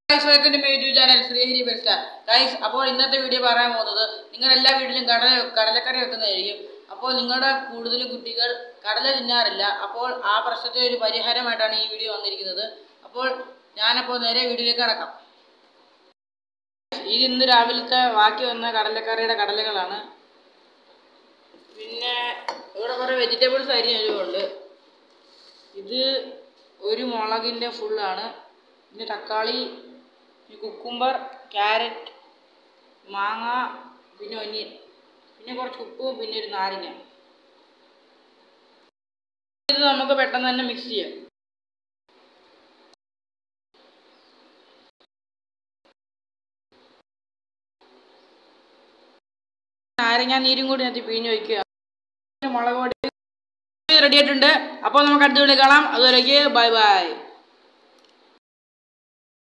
guys welcome to my YouTube channel Srihari best guys അപ്പോൾ ഇന്നത്തെ video പറയാൻ പോകുന്നത് നിങ്ങൾ എല്ലാ വീട്ടിലും കടല കടലക്കറി വെക്കുന്നതായിരിക്കും അപ്പോൾ നിങ്ങളുടെ കൂടുതൽ കുട്ടികൾ കടല തിന്നാറില്ല അപ്പോൾ ആ പ്രശ്നത്തിന് ഒരു പരിഹാരമായിട്ടാണ് ഈ വീഡിയോ വന്നിരിക്കുന്നത് അപ്പോൾ ഞാനപ്പോൾ നേരെ വീഡിയോയിലേക്ക് കടക്കാം ഇത് ഇന്ന് രാവിലത്തെ ബാക്കി വന്ന കടലക്കറിയുടെ കടലകളാണ് പിന്നെ ഇവിടെ കുറേ വെജിറ്റബിൾസ് അരിഞ്ഞതുകൊണ്ട് ഇത് ഒരു മുളകിൻ്റെ ഫുള്ളാണ് പിന്നെ തക്കാളി പിന്നെ കുക്കുംബർ ക്യാരറ്റ് മാങ്ങ പിന്നെ ഒനിയൻ പിന്നെ കുറച്ച് ഉപ്പും പിന്നെ ഒരു നാരങ്ങ ഇത് നമുക്ക് പെട്ടെന്ന് തന്നെ മിക്സ് ചെയ്യാം നാരങ്ങ നീരും കൂടി അതിനകത്ത് പിഴിഞ്ഞ് വയ്ക്കുക മുളക് പൊടി റെഡി ആയിട്ടുണ്ട് അപ്പോൾ നമുക്ക് അടുത്ത വീഡിയോ കാണാം അതുവരേക്ക് ബൈ ബൈ